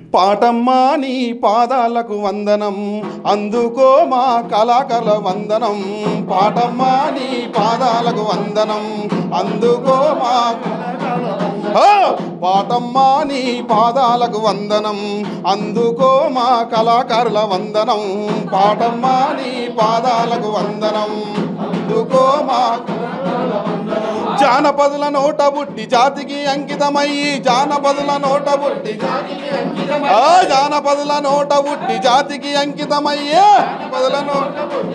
పాటమ్మా నీ పాదాలకు వందనం అందుకో మా కళాకళ వందనం పాటమ్మా నీ పాదాలకు వందనం అందుకో మా ఆ! పాటమ్మా నీ పాదాలకు వందనం అందుకో మా కళాకారుల వందనం పాటమ్మా నీ పాదాలకు వందనం అందుకో మా జానపదుల నోట బుట్టి జాతికి అంకితమయ్యి జానపదుల నోట బుట్టి ఆ జానపదుల నోట బుట్టి జాతికి అంకితమయ్యే జానపదుల నోట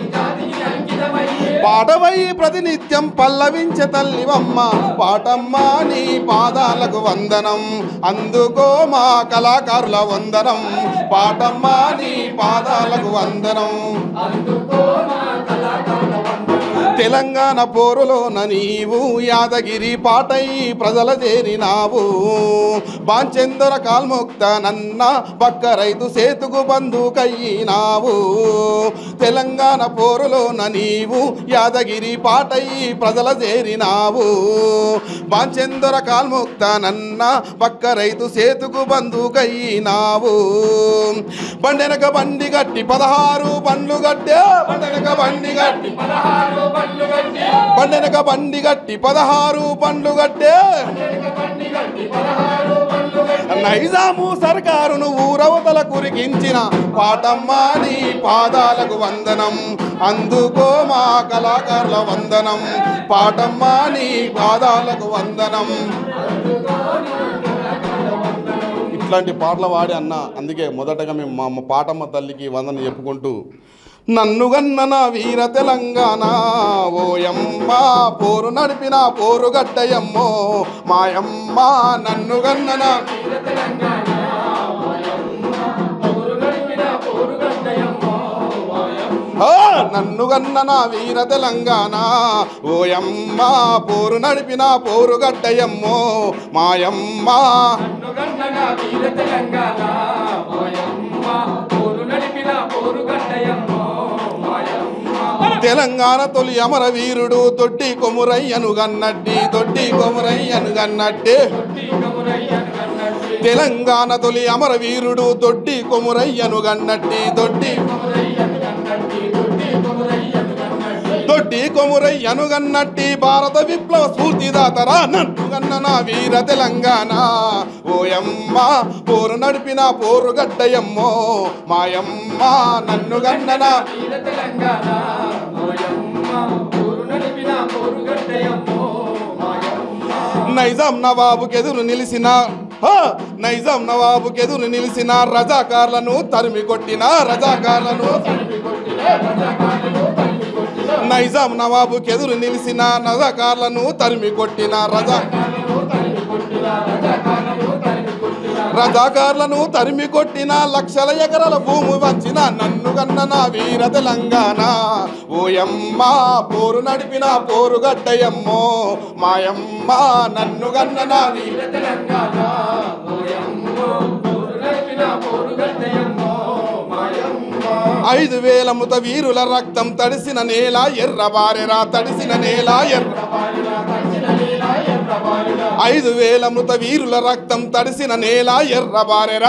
పాటవై ప్రతినిత్యం పల్లవించే తల్లివమ్మ పాటమ్మ నీ పాదాలకు వందనం అందుకో మా కళాకారుల వందనం పాటమ్మ నీ పాదాలకు వందనం తెలంగాణ పోరులోన నీవు యాదగిరి పాటై ప్రజల చేరినావు బాంచెందర కాల్ముక్త నన్న పక్క రైతు సేతుకు బంధుకయ్యినావు తెలంగాణ పోరులోన నీవు యాదగిరి పాటై ప్రజల చేరినావు బాంచెందర కాల్ముక్త నన్న పక్క రైతు సేతుకు బంధుకయ్యినావు బండెనక బండి గట్టి పదహారు బండ్లు గట్టే బండెనక బండి గట్టి బండెనక బండి గట్టి పదహారు పండ్లు గట్టే నైజాము సర్కారును ఊరవతల కురికించిన పాటమ్మా నీ పాదాలకు వందనం అందుకో మా కళాకారుల వందనం పాటమ్మా నీ పాదాలకు వందనం ఇట్లాంటి పాటలు వాడి అన్న అందుకే మొదటగా మేము మా అమ్మ పాటమ్మ తల్లికి వందన చెప్పుకుంటూ నన్ను గన్న నా వీర తెలంగాణ ఓయమ్మ పోరు నడిపిన పోరు గడ్డయమ్మో మాయమ్మ నన్ను గన్న నా ఆ, నన్ను గన్న నా వీర తెలంగాణ ఓయమ్మ పోరు నడిపిన పోరు గడ్డయమ్మో మాయమ్మ తెలంగాణ తొలి అమర వీరుడు తొట్టి కొమురయ్యను గన్నట్టి తొట్టి కొమురయ్యను గన్నట్టే తెలంగాణ తొలి అమర వీరుడు దొడ్డి కొమురయ్యను గన్నట్టి దొడ్డి దొడ్డి కొమురయ్యను గన్నట్టి భారత విప్లవ స్ఫూర్తిదాతరా నన్ను గన్న నా వీర తెలంగాణ ఓయమ్మ పోరు నడిపిన పోరు గడ్డయమ్మో మాయమ్మ నన్ను గన్న నా నైజాం నవాబుకెదురు నిలిసిన హా! నైజాం నవాబుకెదురు నిలిసిన రజాకార్లను తరిమి కొట్టిన రజాకార్లను నైజాం నవాబుకెదురు నిలిసిన రజాకార్లను తరిమి కొట్టిన రజా రజాకార్లను తరిమి కొట్టిన లక్షల ఎకరాల భూమి వంచిన నన్ను కన్న నా వీర తెలంగాణ ఓయమ్మ పోరు నడిపిన పోరు గడ్డయమ్మో మాయమ్మ నన్ను కన్న నా వీర ఐదు వేల ముత వీరుల రక్తం తడిసిన నేల ఎర్రబారెరా తడిసిన నేల ఎర్ర ఐదు వేల మృత వీరుల రక్తం తడిసిన నేల ఎర్రబారెరా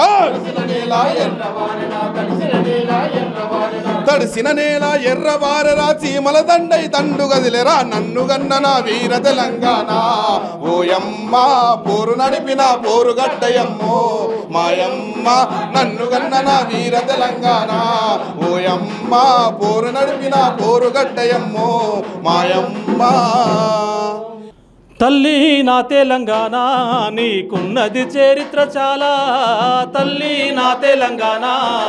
తడిసిన నేల ఎర్రబారెరా చీమల దండై తండు గదిలేరా నన్ను గన్న నా వీర తెలంగాణ ఓయమ్మ పోరు నడిపిన పోరు గడ్డయమ్మో మాయమ్మ నన్ను గన్న నా వీర తెలంగాణ ఓయమ్మ పోరు నడిపిన పోరు గడ్డయమ్మో మాయమ్మ తల్లి నా తెలంగాణ నీకున్నది చరిత్ర చాలా తల్లి నా తెలంగాణ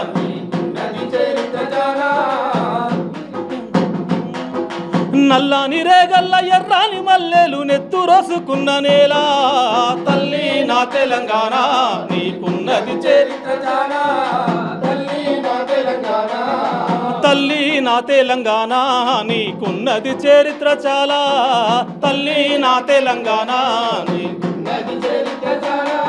నల్లని రేగల్ల ఎర్రాని మల్లెలు నెత్తు రోసుకున్న నేల తల్లి నా తెలంగాణ నీకున్నది చరిత్ర చాలా తల్లి నా తెలంగాణ నీకున్నది చరిత్ర చాలా తల్లి నా తెలంగాణ నీకున్నది చరిత్ర చాలా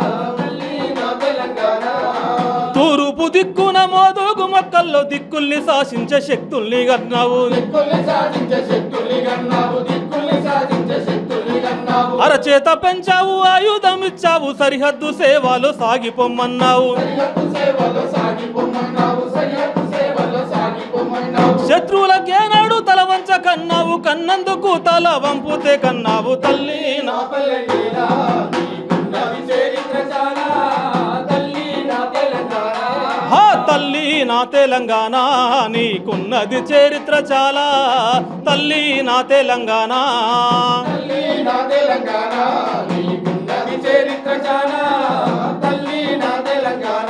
తూర్పు దిక్కున మోదుగు మొక్కల్లో దిక్కుల్ని శాసించే శక్తుల్ని గన్నావు అన్నావు అరచేత పెంచావు ఆయుధం ఇచ్చావు సరిహద్దు సేవలు సాగిపోమ్మన్నావు సరిహద్దు సేవలో సాగిపోమన్నావు సరిహద్దు సేవలో సాగిపోమన్నావు శత్రువులకేనాడు తల వంచ కన్నావు కన్నందుకు తల వంపుతే కన్నావు తల్లి నా నా పల్లెటూరా, నీకున్నది చరిత్ర చాలా, తల్లి నా తెలంగాణ. హా తల్లి నా తెలంగాణ నీకున్నది చరిత్ర చాలా తల్లి నా తెలంగాణ తల్లి నా తెలంగాణ, నీకున్నది చరిత్ర చాలా, తల్లి నా తెలంగాణ.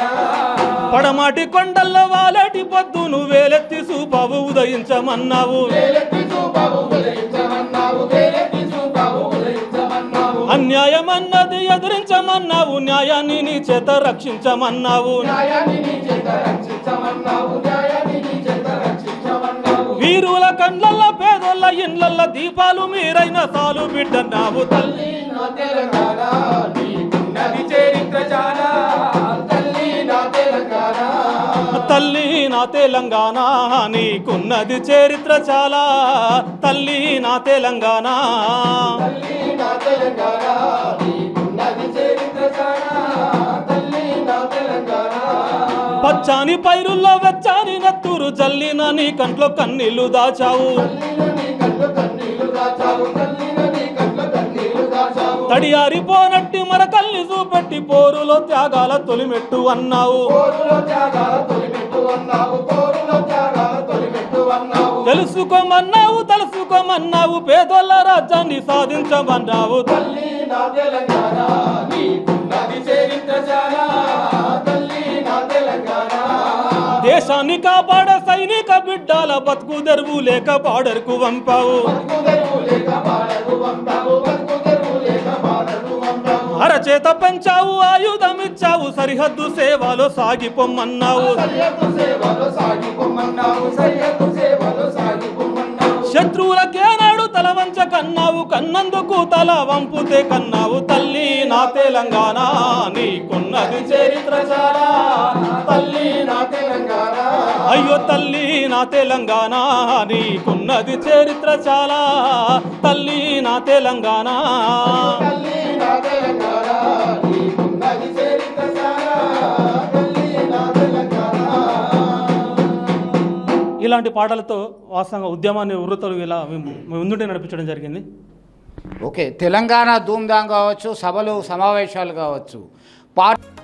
పడమాటి కొండల్లో వాలేటి పొద్దును వేలెత్తి సూపావు ఉదయించమన్నావు వేలెత్తి చూపావు ఉదయించమన్నావు, వేలెత్తి చూపావు ఉదయించమన్నావు. అన్యాయమన్నది ఎదిరించమన్నావు న్యాయాన్ని నీ చేత రక్షించమన్నావు న్యాయాన్ని నీ చేత రక్షించమన్నావు, న్యాయాన్ని నీ చేత రక్షించమన్నావు. వీరుల కండ్లల్ల పేదోళ్ళ ఇండ్లల్ల దీపాలు మీరైన సాలు బిడ్డన్నావు తల్లి తల్లి నా తెలంగాణ, నీకున్నది చరిత్ర చాలా, తల్లి నా తెలంగాణ. తల్లి నా తెలంగాణ నీకున్నది చరిత్ర చాలా తల్లి నా తెలంగాణ తల్లి నా తెలంగాణ, నీకున్నది చరిత్ర చాలా, తల్లి నా తెలంగాణ. పచ్చాని పైరుల్లో వెచ్చాని నెత్తురు జల్లిన నీ కంట్లో కన్నీళ్లు దాచావు తల్లిలో నీ కళ్ళు కన్నీళ్లు దాచావు, తల్లిలో నీ కళ్ళు కన్నీళ్లు దాచావు. తడియారిపోనట్టి మరకల్ని చూపెట్టి పోరులో త్యాగాల తొలిమెట్టు అన్నావు పోరులో త్యాగాల తొలిమెట్టు అన్నావు, పోరులో త్యాగాల తొలిమెట్టు అన్నావు. తెలుసుకోమన్నావు తలుసుకోమన్నావు పేదోళ్ళ రాజ్యాన్ని సాధించమన్నావు తల్లి నా తెలంగాణ, నీకున్నది చరిత్ర చాలా, తల్లి నా తెలంగాణ. దేశాన్ని కాపాడే సైనిక బిడ్డల బతుకు తెరువు లేక బార్డర్కు వంపావు బతుకు తెరువు లేక బాధకు పంపావు, బతుకు తెరువు లేక బాధకు పంపావు. అరచేత పెంచావు ఆయుధం ఇచ్చావు సరిహద్దు సేవలో సాగిపోమ్మన్నావు సరిహద్దు సేవలో సాగిపోమన్నావు, సరిహద్దు సేవలో సాగిపోమన్నావు. శత్రువులకేనాడు తల వంచ కన్నావు కన్నందుకు తల వంపుతే కన్నావు తల్లి నా తెలంగాణ నీకున్నది చరిత్ర చాలా తల్లి నా తెలంగాణ, అయ్యో తల్లి నా తెలంగాణ నీకున్నది చరిత్ర చాలా తల్లి నా తెలంగాణ తల్లి నా తెలంగాణ, నీకున్నది చరిత్ర చాలా, తల్లి నా తెలంగాణ. ఇలాంటి పాటలతో వాస్తవంగా ఉద్యమాన్ని వృత్తులు ఇలా మేము ముందుంటే నడిపించడం జరిగింది ఓకే తెలంగాణ ధూమ్ధాం కావచ్చు సభలు సమావేశాలు కావచ్చు పార్టీ